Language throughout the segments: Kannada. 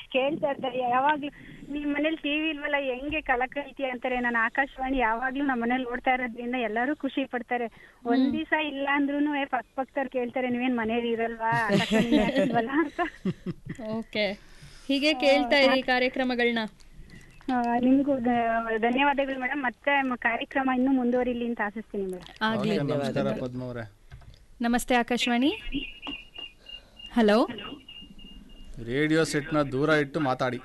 ಕೇಳ್ತಾ ಇರ್ತಾರೆ ಯಾವಾಗ್ಲೂ ನಿಮ್ ಮನೇಲಿ ಟಿವಿ ಇಲ್ವಲ್ಲ ಹೆಂಗೆ ಕಳಕಳಿತಿ ಅಂತಾರೆ ನಾನು ಆಕಾಶವಾಣಿ ಯಾವಾಗ್ಲೂ ನಮ್ಮ ಮನೇಲಿ ಓಡ್ತಾ ಇರೋದ್ರಿಂದ ಎಲ್ಲರೂ ಖುಷಿ ಪಡ್ತಾರೆ ಒಂದ್ ದಿವಸ ಇಲ್ಲ ಅಂದ್ರೂನು ಪಕ್ಕ ಪಕ್ಕದವ್ರು ಕೇಳ್ತಾರೆ ನೀವೇನ್ ಮನೇಲಿ ಇರಲ್ವಾ ಆಕಾಶವಾಣಿ ಹಾಕಿಲ್ವಲ್ಲ ಅಂತ ಓಕೆ ಹೀಗೆ ಕೇಳ್ತಾ ಇರಿ ಕಾರ್ಯಕ್ರಮಗಳನ್ನ ಆ, ನಿಮ್ಗೂ ಧ- ಧನ್ಯವಾದಗಳು ಮೇಡಮ್ ಮತ್ತೆ ಮ- ಕಾರ್ಯಕ್ರಮ ಇನ್ನೂ ಮುಂದುವರಿಲಿ ಅಂತ ಆಶಿಸ್ತೀನಿ ಮೇಡಮ್ ಆಗ್ಲಿ ಓಕೆ, ನಮಸ್ಕಾರ ಪದ್ಮ ಅವರೇ ನಮಸ್ತೆ ಆಕಾಶವಾಣಿ ಹಲೋ ರೇಡಿಯೋ ಸೆಟ್ನ ದೂರ ಇಟ್ಟು ಮಾತಾಡಿ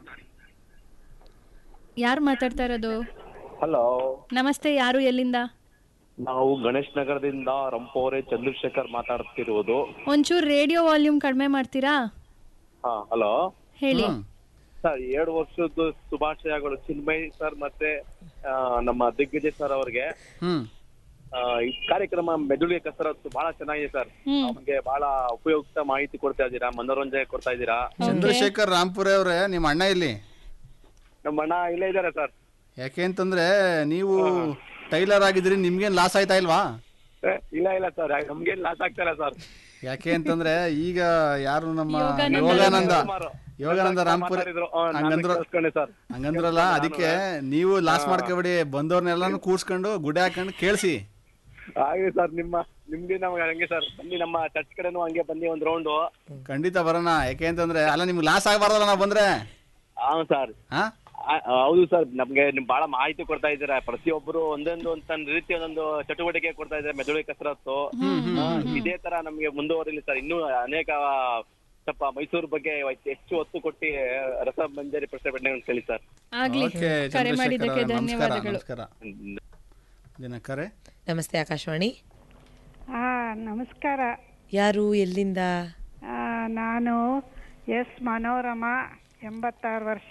ಯಾರು ಮಾತಾಡ್ತಾ ಇರೋದು ಹಲೋ ನಮಸ್ತೆ ಯಾರು ಎಲ್ಲಿಂದ ನಾವು ಗಣೇಶ್ ನಗರದಿಂದ ರಂಪೋರೆ ಚಂದ್ರಶೇಖರ್ ಮಾತಾಡ್ತಿರುವುದು ಒಂಚೂರು ರೇಡಿಯೋ ವಾಲ್ಯೂಮ್ ಕಡಿಮೆ ಮಾಡ್ತೀರಾ ಹಾ ಹಲೋ ಹೇಳಿ ಹ್ಮ್. ಸರ್ ಎರಡು ವರ್ಷದ ಶುಭಾಶಯಗಳು ಚಿನ್ಮಯ್ ಸರ್ ಮತ್ತೆ ಆ, ನಮ್ಮ ದಿಗ್ವಿಜಯ್ ಸರ್ ಅವ್ರಿಗೆ ಹ್ಮ್ ಆ, ಈ ಕಾರ್ಯಕ್ರಮ ಮೆದುಳಿಗೆ ಕಸರತ್ತು ಬಹಳ ಚೆನ್ನಾಗಿದೆ ಸರ್ ಹ್ಮ್ ನಮ್ಗೆ ಬಹಳ ಉಪಯುಕ್ತ ಮಾಹಿತಿ ಕೊಡ್ತಾ ಇದ್ದೀರಾ ಮನೋರಂಜನೆ ಕೊಡ್ತಾ ಇದ್ದೀರಾ ಚಂದ್ರಶೇಖರ್ ರಾಂಪುರೆ ಅವರೇ ನಿಮ್ಮ ಅಣ್ಣ ಇಲ್ಲಿ ನಮ್ಮ ಅಣ್ಣ ಇಲ್ಲೇ ಇದ್ದಾರೆ ಸರ್ ಯಾಕೆ ಅಂತಂದ್ರೆ ನೀವು ಟೈಲರ್ ಆಗಿದ್ರಿ ನಿಮ್ಗೇನ್ ಲಾಸ್ ಆಯ್ತಾ ಇಲ್ವಾ ಏ, ಇಲ್ಲ ಇಲ್ಲ ಸರ್ ನಮ್ಗೇನ್ ಲಾಸ್ ಆಗ್ತಾರ ಸರ್ ಯಾಕೆ ಅಂತಂದ್ರೆ ಈಗ ಯಾರು ನಮ್ಮ ಯೋಗಾನಂದ. ಯೋಗಾನಂದ ಸುಮಾರು. ಯೋಗಾನಂದ ರಾಂಪುರೆ ಮಾತಾಡಿದ್ರು. ಆ, ನಾನು ಹಂಗಂದ್ರ ಕೇಳಿಸ್ಕೊಂಡೆ ಸರ್ ಹಂಗಂದ್ರಲ್ಲ ಅದಕ್ಕೆ ನೀವು ಲಾಸ್ ಮಾಡ್ಕೊಬೇಡಿ ಬಂದವ್ರನ್ನೆಲ್ಲಾನು ಕೂಡ್ಸ್ಕೊಂಡು ಗುಡಿ ಹಾಕೊಂಡು ಕೇಳಿಸಿ ಹಾಗೆ ಸರ್ ನಿಮ್ಮ ನಿಮ್ಗೆ ನಮ್ಗೆ ಹಂಗೆ ಸರ್ ಬನ್ನಿ ನಮ್ಮ ಚರ್ಚ್ ಕಡೆನೂ ಹಂಗೆ ಬನ್ನಿ ಒಂದ್ ರೌಂಡ್ ಖಂಡಿತ ಬರೋಣ ಯಾಕೆ ಅಂತಂದ್ರೆ ಅಲ್ಲ ನಿಮ್ಗೆ ಲಾಸ್ ಆಗಬಾರ್ದಲ್ಲ ನಾವು ಬಂದ್ರೆ ಹಾ ಸರ್ ಹಾ ಆ- ಹೌದು ಸರ್ ನಮ್ಗೆ ನಿಮ್ ಬಹಳ ಮಾಹಿತಿ ಕೊಡ್ತಾ ಇದ್ದೀರಾ ಪ್ರತಿಯೊಬ್ಬರು ಒಂದೊಂದು ಒಂದೊಂದು ರೀತಿ ಒಂದೊಂದು ಚಟುವಟಿಕೆ ಕೊಡ್ತಾ ಇದ್ದಾರೆ ಮೆದುಳಿಗೆ ಕಸರತ್ತು ಆ, ಇದೇ ತರ ನಮ್ಗೆ ಮುಂದುವರಿಲಿ ಸರ್ ಇನ್ನೂ ಅನೇಕ ಸ್ವಲ್ಪ ಮೈಸೂರು ಬಗ್ಗೆ ಹೆಚ್ಚು ಒತ್ತು ಕೊಟ್ಟು ರಸ ಮಂಜರಿ ಪ್ರಶ್ನೆ ಕೇಳಿ ಸರ್ ಆಗ್ಲಿ ಓಕೆ ಕರೆ ಮಾಡಿದ್ದಕ್ಕೆ ಚಂದ್ರಶೇಖರ್ ನಮಸ್ಕಾರ ಧನ್ಯವಾದಗಳು ನಮಸ್ಕಾರ ದಿನ ಕರೆ ನಮಸ್ತೆ ಆಕಾಶವಾಣಿ ಹಾ ನಮಸ್ಕಾರ ಯಾರು ಎಲ್ಲಿಂದ ಆ, ನಾನು ಎಸ್ ಮನೋರಮ ಎಂಬತ್ತಾರು ವರ್ಷ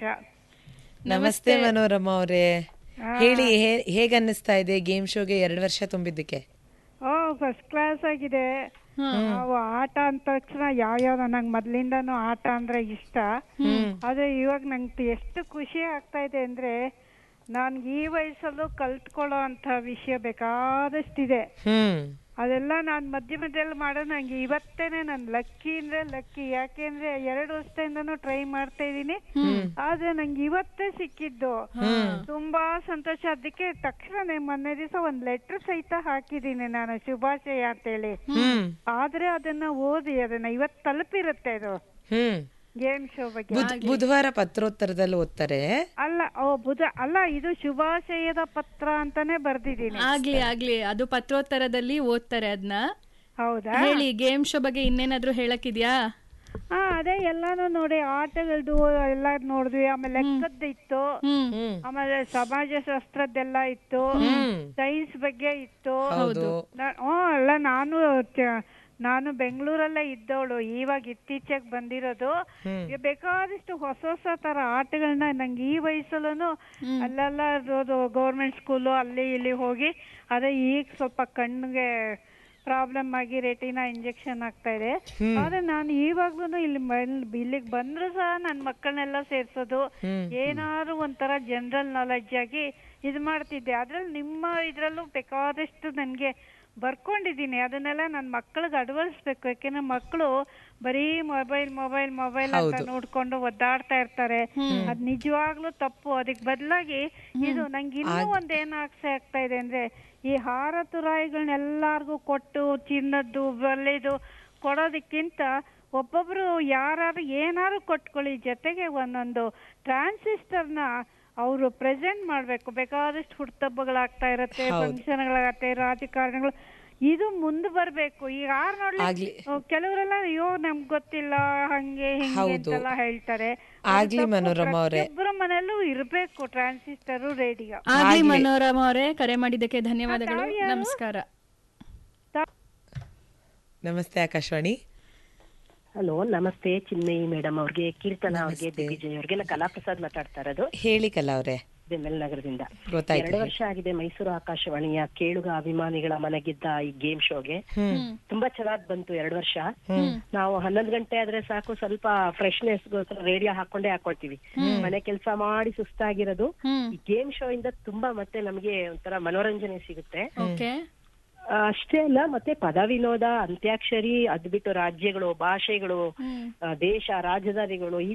ನಮಸ್ತೆ ಮನೋರಮ ಅವರೇ ಹೇಳಿ ಹೇ- ಹೇಗ್ ಅನ್ನಿಸ್ತಾ ಇದೆ ಗೇಮ್ ಶೋಗೆ ಎರಡು ವರ್ಷ ತುಂಬಿದ್ದಕ್ಕೆ ಓ ಫಸ್ಟ್ ಕ್ಲಾಸ್ ಆಗಿದೆ ನಾವು ಆಟ ಅಂದ ತಕ್ಷಣ ಯಾವ್ಯಾವ ನಂಗೆ ಮೊದ್ಲಿಂದಾನು ಆಟ ಅಂದ್ರೆ ಇಷ್ಟ ಆದ್ರೆ ಇವಾಗ ನಂಗೆ ಎಷ್ಟು ಖುಷಿ ಆಗ್ತಾ ಇದೆ ಅಂದ್ರೆ ನನ್ಗೆ ಈ ವಯಸ್ಸಲ್ಲೂ ಕಲ್ತ್ಕೊಳ್ಳೋ ಅಂತ ವಿಷಯ ಬೇಕಾದಷ್ಟಿದೆ ಹ್ಮ್ ಅದೆಲ್ಲ ನಾನು ಮಧ್ಯ ಮಧ್ಯದಲ್ಲಿ ಮಾಡೋ ನಂಗೆ ಇವತ್ತೇನೆ ನನ್ ಲಕ್ಕಿ ಅಂದ್ರೆ ಲಕ್ಕಿ ಯಾಕೆಂದ್ರೆ ಎರಡು ವರ್ಷದಿಂದನೂ ಟ್ರೈ ಮಾಡ್ತಾ ಇದೀನಿ ಆದ್ರೆ ನಂಗೆ ಇವತ್ತೇ ಸಿಕ್ಕಿದ್ದು ತುಂಬಾ ಸಂತೋಷ ಅದಕ್ಕೆ ತಕ್ಷಣ ಮೊನ್ನೆ ದಿವಸ ಒಂದ್ ಲೆಟರ್ ಸಹಿತ ಹಾಕಿದೀನಿ ನಾನು ಶುಭಾಶಯ ಅಂತೇಳಿ ಹ್ಮ್ ಆದ್ರೆ ಅದನ್ನ ಓದಿ ಅದನ್ನ ಇವತ್ ತಲುಪಿರುತ್ತೆ ಅದು ಹ್ಮ್ ಗೇಮ್ ಶೋ ಬಗ್ಗೆ ಬುಧ್- ಬುಧವಾರ ಪತ್ರೋತ್ತರದಲ್ಲಿ ಓದ್ತಾರೆ ಅಲ್ಲ ಓ ಬುಧ ಅಲ್ಲ ಇದು ಶುಭಾಶಯದ ಪತ್ರ ಅಂತಾನೆ ಬರ್ದಿದೀನಿ ಆಗ್ಲಿ ಆಗ್ಲಿ ಅದು ಪತ್ರೋತ್ತರದಲ್ಲಿ ಓದ್ತಾರೆ ಅದನ್ನ ಹೌದಾ ಹೇಳಿ ಗೇಮ್ ಶೋ ಬಗ್ಗೆ ಇನ್ನೇನಾದ್ರೂ ಹೇಳಕ್ಕಿದ್ಯಾ ಹಾ ಅದೇ ಎಲ್ಲಾನು ನೋಡಿ ಆಟಗಳದ್ದು ಎಲ್ಲ ನೋಡಿದ್ವಿ ಆಮೇಲೆ ಲೆಕ್ಕದ್ದು ಇತ್ತು ಹ್ಮ್ ಹ್ಮ್ ಆಮೇಲೆ ಸಮಾಜಶಾಸ್ತ್ರದ್ದೆಲ್ಲ ಇತ್ತು ಸೈನ್ಸ್ ಬಗ್ಗೆ ಇತ್ತು ಹೌದು ನಾ- ಹ್ಞೂ ಅಲ್ಲ ನಾನು ಚ- ನಾನು ಬೆಂಗಳೂರಲ್ಲೇ ಇದ್ದವಳು ಇವಾಗ ಇತ್ತೀಚೆಗೆ ಬಂದಿರೋದು ಈಗ ಬೇಕಾದಷ್ಟು ಹೊಸ ಹೊಸ ತರ ಆಟಗಳನ್ನ ನಂಗೆ ಈ ವಯಸ್ಸಲ್ಲೂ ಅಲ್ಲೆಲ್ಲ ಗೌರ್ಮೆಂಟ್ ಸ್ಕೂಲು ಅಲ್ಲಿ ಇಲ್ಲಿ ಹೋಗಿ ಅದೇ ಈಗ ಸ್ವಲ್ಪ ಕಣ್ಣಿಗೆ ಪ್ರಾಬ್ಲಮ್ ಆಗಿ ರೆಟಿನ ಇಂಜೆಕ್ಷನ್ ಆಗ್ತಾ ಇದೆ ಆದ್ರೆ ನಾನು ಇವಾಗ್ಲೂ ಇಲ್ಲಿ ಬಂದ್- ಇಲ್ಲಿಗೆ ಬಂದ್ರು ಸಹ ನನ್ನ ಮಕ್ಕಳನ್ನೆಲ್ಲ ಸೇರ್ಸೋದು ಏನಾದ್ರು ಒಂಥರ ಜನರಲ್ ನಾಲೆಡ್ಜ್ ಆಗಿ ಇದು ಮಾಡ್ತಿದ್ದೆ ಅದ್ರಲ್ಲಿ ನಿಮ್ಮ ಇದ್ರಲ್ಲೂ ಬೇಕಾದಷ್ಟು ನನ್ಗೆ ಬರ್ಕೊಂಡಿದ್ದೀನಿ ಅದನ್ನೆಲ್ಲ ನನ್ನ ಮಕ್ಕಳಿಗೆ ಅಳವಡಿಸ್ಬೇಕು ಯಾಕೆಂದ್ರೆ ಮಕ್ಕಳು ಬರೀ ಮೊಬೈಲ್ ಮೊಬೈಲ್ ಮೊಬೈಲ್ ಅಂತ ನೋಡ್ಕೊಂಡು ಒದ್ದಾಡ್ತಾ ಇರ್ತಾರೆ ಅದ್ ನಿಜವಾಗ್ಲೂ ತಪ್ಪು ಅದಕ್ಕೆ ಬದಲಾಗಿ ಇದು ನಂಗೆ ಇನ್ನೂ ಒಂದ್ ಏನ್ ಆಸೆ ಆಗ್ತಾ ಇದೆ ಅಂದ್ರೆ ಈ ಹಾರ ತುರಾಯಿಗಳನ್ನೆಲ್ಲಾರ್ಗು ಕೊಟ್ಟು ಚಿನ್ನದ್ದು ಬೆಳ್ಳಿದು ಕೊಡೋದಕ್ಕಿಂತ ಒಬ್ಬೊಬ್ರು ಯಾರು ಏನಾದ್ರು ಕೊಟ್ಕೊಳ್ಳಿ ಜೊತೆಗೆ ಒಂದೊಂದು ಟ್ರಾನ್ಸಿಸ್ಟರ್ನ ಅವರು ಪ್ರೆಸೆಂಟ್ ಮಾಡ್ಬೇಕು ಬೇಕಾದಷ್ಟು ಹುಟ್ಟುಹಬ್ಬಗಳಾಗ್ತಾ ಇರತ್ತೆ ಫಂಕ್ಷನ್ಗಳಾಗತ್ತೆ ರಾಜಕಾರಣಗಳು ಇದು ಮುಂದೆ ಬರ್ಬೇಕು ಈಗ ಯಾರು ನೋಡ್ಲಿ ಆಗ್ಲಿ. ಅಹ್, ಕೆಲವರೆಲ್ಲ ಅಯ್ಯೋ ನಮ್ಗ್ ಗೊತ್ತಿಲ್ಲ ಹಂಗೆ ಹಿಂಗೆ ಹೌದು. ಅಂತೆಲ್ಲ ಹೇಳ್ತಾರೆ ಆಗ್ಲಿ ಮನೋರಮ ಅವ್ರೆ. ಒಬ್ಬರ ಮನೆಯಲ್ಲೂ ಇರ್ಬೇಕು ಟ್ರಾನ್ಸಿಸ್ಟರ್ ರೇಡಿಯೋ ಆಗ್ಲಿ ಮನೋರಮ ಅವರೇ ಕರೆ ಮಾಡಿದ್ದಕ್ಕೆ ಧನ್ಯವಾದಗಳು ನಮಸ್ಕಾರ ನಮಸ್ತೆ ಆಕಾಶವಾಣಿ ಹಲೋ ನಮಸ್ತೆ ಚಿನ್ಮಯಿ ಮೇಡಮ್ ಅವ್ರಿಗೆ ಕೀರ್ತನ ಅವ್ರಿಗೆ ದಿಗ್ವಿಜಯ್ ಅವ್ರಿಗೆ ನಾ ಕಲಾಪ್ರಸಾದ್ ಮಾತಾಡ್ತಾ ಇರೋದು ಹೇಳಿ ಕಲಾ ಅವ್ರೆ ಬೆಮ್ಮೆಲ್ ನಗರದಿಂದ ಗೊತ್ತಾಯ್ತು ಎರಡು ವರ್ಷ ಆಗಿದೆ ಮೈಸೂರು ಆಕಾಶವಾಣಿಯ ಕೇಳುಗ ಅಭಿಮಾನಿಗಳ ಮನೆಗಿದ್ದ ಈ ಗೇಮ್ ಶೋಗೆ ತುಂಬಾ ಚೆನ್ನಾಗ್ ಬಂತು ಎರಡು ವರ್ಷ ನಾವು ಹನ್ನೊಂದು ಗಂಟೆ ಆದ್ರೆ ಸಾಕು ಸ್ವಲ್ಪ ಫ್ರೆಶ್ನೆಸ್ ಗೋಸ್ಕರ ರೇಡಿಯೋ ಹಾಕೊಂಡೇ ಹಾಕೊಳ್ತೀವಿ ಮನೆ ಕೆಲಸ ಮಾಡಿ ಸುಸ್ತಾಗಿರೋದು ಈ ಗೇಮ್ ಶೋ ಇಂದ ತುಂಬಾ ಮತ್ತೆ ನಮಗೆ ಒಂಥರ ಮನೋರಂಜನೆ ಸಿಗುತ್ತೆ ಓಕೆ ಆ, ಅಷ್ಟೇ ಅಲ್ಲ ಮತ್ತೆ ಪದ ವಿನೋದ ಅಂತ್ಯಾಕ್ಷರಿ ಅದ್ ಬಿಟ್ಟು ರಾಜ್ಯಗಳು ಭಾಷೆಗಳು ಆ, ದೇಶ ರಾಜಧಾನಿಗಳು ಈ